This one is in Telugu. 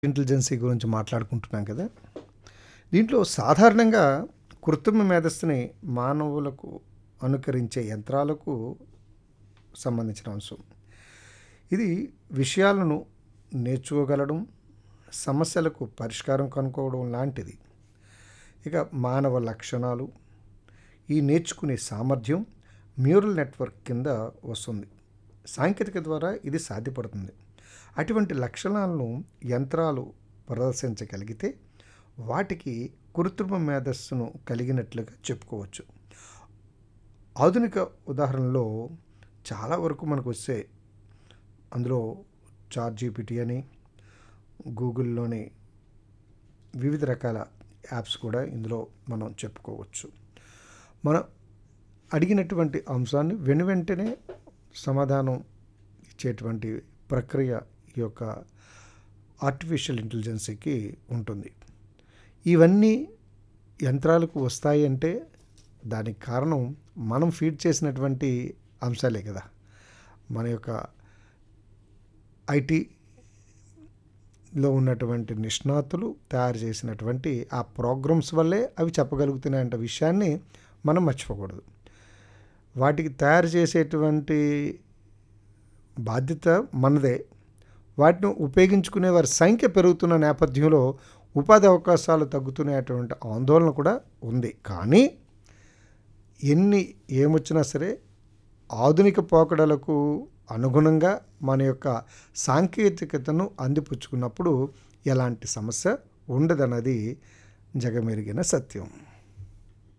ఇంటెలిజెన్సీ గురించి మాట్లాడుకుంటున్నాం కదా దీంట్లో సాధారణంగా కృత్రిమ మేధస్సుని మానవులకు అనుకరించే యంత్రాలకు సంబంధించిన అంశం ఇది విషయాలను నేర్చుకోగలడం సమస్యలకు పరిష్కారం కనుక్కోవడం లాంటిది ఇక మానవ లక్షణాలు ఈ నేర్చుకునే సామర్థ్యం న్యూరల్ నెట్వర్క్ కింద వస్తుంది సాంకేతిక ద్వారా ఇది సాధ్యపడుతుంది అటువంటి లక్షణాలను యంత్రాలు ప్రదర్శించగలిగితే వాటికి కృత్రిమ మేధస్సును కలిగినట్లుగా చెప్పుకోవచ్చు ఆధునిక ఉదాహరణలో చాలా వరకు మనకు వస్తే అందులో చాట్ జీపీటీ అని గూగుల్లోని వివిధ రకాల యాప్స్ కూడా ఇందులో మనం చెప్పుకోవచ్చు మనం అడిగినటువంటి అంశాన్ని వెను వెంటనే సమాధానం ఇచ్చేటువంటి ప్రక్రియ ఈ యొక్క ఆర్టిఫిషియల్ ఇంటెలిజెన్సీకి ఉంటుంది ఇవన్నీ యంత్రాలకు వస్తాయి అంటే దానికి కారణం మనం ఫీడ్ చేసినటువంటి అంశాలే కదా మన యొక్క ఐటీలో ఉన్నటువంటి నిష్ణాతులు తయారు చేసినటువంటి ఆ ప్రోగ్రామ్స్ వల్లే అవి చెప్పగలుగుతున్నాయంట విషయాన్ని మనం మర్చిపోకూడదు వాటికి తయారు చేసేటువంటి బాధ్యత మనదే వాటిని ఉపయోగించుకునే వారి సంఖ్య పెరుగుతున్న నేపథ్యంలో ఉపాధి అవకాశాలు తగ్గుతున్నటువంటి ఆందోళన కూడా ఉంది కానీ ఎన్ని ఏమొచ్చినా సరే ఆధునిక పోకడలకు అనుగుణంగా మన యొక్క సాంకేతికతను అందిపుచ్చుకున్నప్పుడు ఎలాంటి సమస్య ఉండదన్నది జగమెరిగిన సత్యం